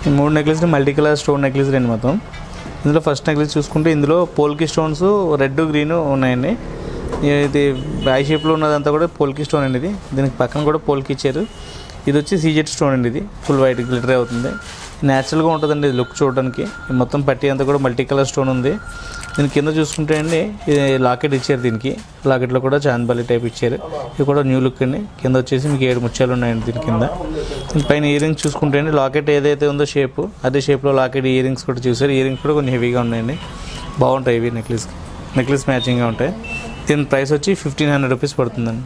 ఈ మూడు నెక్లెస్లు మల్టీ కలర్ స్టోన్ నెక్లెస్ అండి మొత్తం ఇందులో ఫస్ట్ నెక్లెస్ చూసుకుంటే ఇందులో పోల్కి స్టోన్స్ రెడ్ గ్రీన్ ఉన్నాయండి ఇది ఐ షేప్లో ఉన్నదంతా కూడా పోల్కి స్టోన్ అండి ఇది దీనికి పక్కన కూడా పోల్కి ఇచ్చారు ఇది వచ్చి సీజెట్ స్టోన్ అండి ఇది ఫుల్ వైట్ గ్లిటర్ అవుతుంది న్యాచురల్గా ఉంటుందండి ఇది లుక్ చూడడానికి ఈ మొత్తం పట్టి అంతా కూడా మల్టీ కలర్ స్టోన్ ఉంది దీని కింద చూసుకుంటే అండి ఇది లాకెట్ ఇచ్చారు దీనికి లాకెట్లో కూడా చాందబల్లి టైప్ ఇచ్చారు ఇది కూడా న్యూ లుక్ అండి కింద వచ్చేసి మీకు ఏడు ముత్యాలు ఉన్నాయండి దీని కింద దీని పైన ఇయర్ రింగ్స్ చూసుకుంటే అండి లాకెట్ ఏదైతే ఉందో షేప్ అదే షేప్లో లాకెట్ ఇయర్ రింగ్స్ కూడా చూసారు ఇయర్ రింగ్స్ కూడా కొంచెం హెవీగా ఉన్నాయండి బాగుంటాయి ఇవి నెక్లెస్ నెక్లెస్ మ్యాచింగ్గా ఉంటాయి దీని ప్రైస్ వచ్చి ఫిఫ్టీన్ హండ్రెడ్ రూపీస్ పడుతుందండి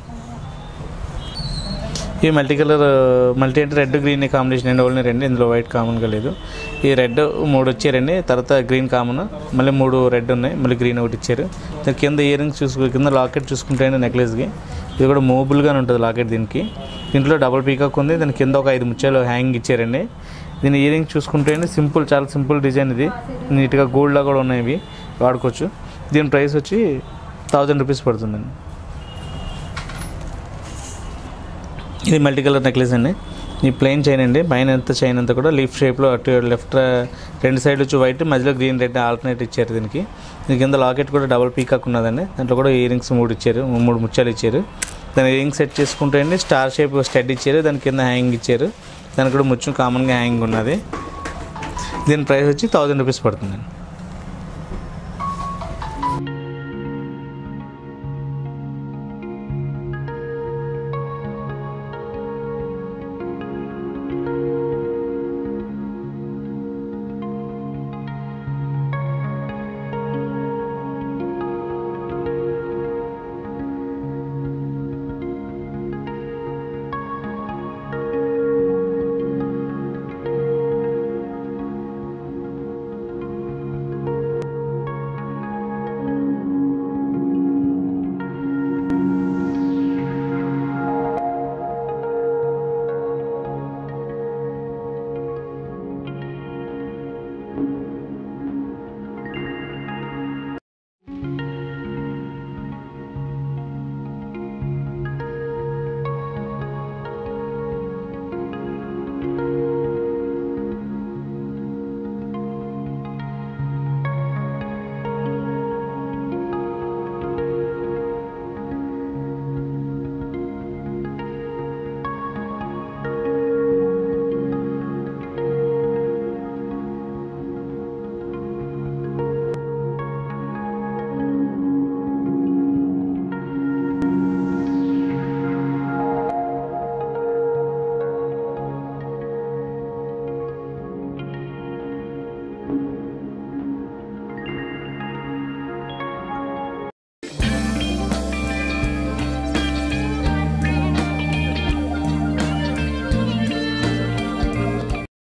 ఈ మల్టీ కలర్ మల్టీ అంటే రెడ్ గ్రీన్ కాంబినేషన్ అండి ఓన్లీ రెండు ఇందులో వైట్ కామన్గా లేదు ఈ రెడ్ మూడు వచ్చారండి తర్వాత గ్రీన్ కామన్ మళ్ళీ మూడు రెడ్ ఉన్నాయి మళ్ళీ గ్రీన్ ఒకటి ఇచ్చారు దాని కింద ఇయర్ రింగ్స్ చూసుకు కింద లాకెట్ చూసుకుంటే అండి నెక్లెస్కి ఇది కూడా మూవబుల్గానే ఉంటుంది లాకెట్ దీనికి దీంట్లో డబుల్ పీకాక్ ఉంది దాని కింద ఒక ఐదు ముత్యాలు హ్యాంగ్ ఇచ్చారండి దీని ఇయర్ రింగ్స్ చూసుకుంటే అండి సింపుల్ చాలా సింపుల్ డిజైన్ ఇది నీట్గా గోల్డ్లా కూడా ఉన్నాయి ఇవి వాడుకోవచ్చు దీని ప్రైస్ వచ్చి థౌజండ్ రూపీస్ పడుతుందండి ఇది మల్టీ కలర్ నెక్లెస్ అండి ఈ ప్లెయిన్ చైన్ అండి పైన ఎంత చైన్ అంతా కూడా లీఫ్ షేప్లో అటు లెఫ్ట్ రెండు సైడ్ వచ్చి వైట్ మధ్యలో గ్రీన్ రెడ్ ఆల్టర్నేట్ ఇచ్చారు దీనికి దీని కింద లాకెట్ కూడా డబుల్ పీకాక్ ఉన్నదండి దాంట్లో కూడా ఇయర్ రింగ్స్ మూడు ఇచ్చారు మూడు ముత్యాలు ఇచ్చారు దాని ఇయర్ రింగ్ సెట్ చేసుకుంటే అండి స్టార్ షేప్ స్టడ్ ఇచ్చారు దాని కింద హ్యాంగ్ ఇచ్చారు దానికి కూడా ముత్యం కామన్గా హ్యాంగ్ ఉన్నది దీని ప్రైస్ వచ్చి థౌజండ్ రూపీస్ పడుతుందండి